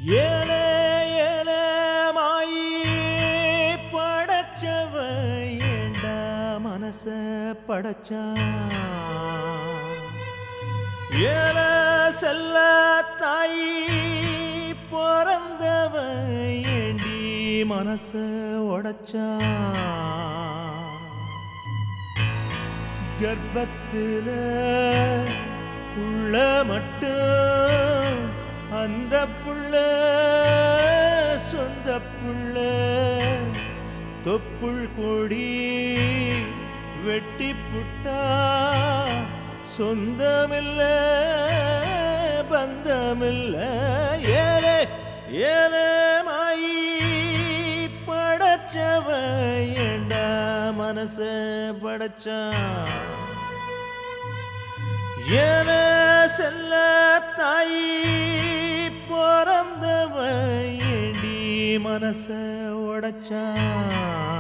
ஏலே ஏலே மாயி படைச்சவ ஏண்டா மனச படைச்சான் ஏல செல்ல தாயி பிறந்தவ ஏண்டி மனச உடைச்சான் கர்ப்பத்துல உள்ள மட்டும் அந்த புள்ள சொந்த புள்ள தொப்புள் கொடி வெட்டி புட்டா சொந்தமில்ல பந்தமில்ல ஏலே ஏலே மாயி படைச்சவ ஏண்டா மனச படைச்சான் ஏன செல்ல தாயி பிறந்தவ ஏண்டி மனச உடைச்சான்